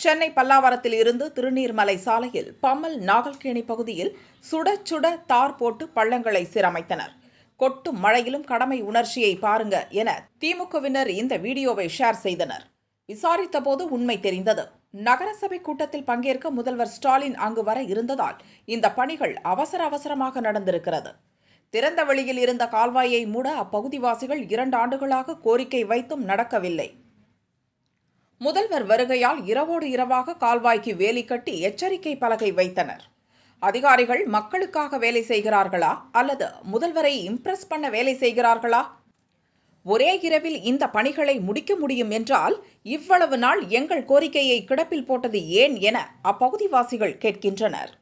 சென்னை பல்லாவரத்தில் இருந்து திருநீர்மலை சாலையில் பம்மல் நாகல்கேணி பகுதியில் சுட சுட தார் போட்டு பள்ளங்களை சீரமைத்தனர் கொட்டும் மழையிலும் கடமை உணர்ச்சியை பாருங்க என திமுகவினர் இந்த வீடியோவை ஷேர் செய்தனர் விசாரித்தபோது உண்மை தெரிந்தது நகரசபை கூட்டத்தில் பங்கேற்க முதல்வர் ஸ்டாலின் அங்கு வர இருந்ததால் இந்த பணிகள் அவசர அவசரமாக நடந்திருக்கிறது திறந்த வெளியில் இருந்த கால்வாயை மூட அப்பகுதிவாசிகள் இரண்டு ஆண்டுகளாக கோரிக்கை வைத்தும் நடக்கவில்லை முதல்வர் வருகையால் இரவோடு இரவாக கால்வாய்க்கு வேலி கட்டி எச்சரிக்கை பலகை வைத்தனர் அதிகாரிகள் மக்களுக்காக வேலை செய்கிறார்களா அல்லது முதல்வரை இம்ப்ரெஸ் பண்ண வேலை செய்கிறார்களா ஒரே இரவில் இந்த பணிகளை முடிக்க முடியும் என்றால் இவ்வளவு நாள் எங்கள் கோரிக்கையை கிடப்பில் போட்டது ஏன் என அப்பகுதிவாசிகள் கேட்கின்றனர்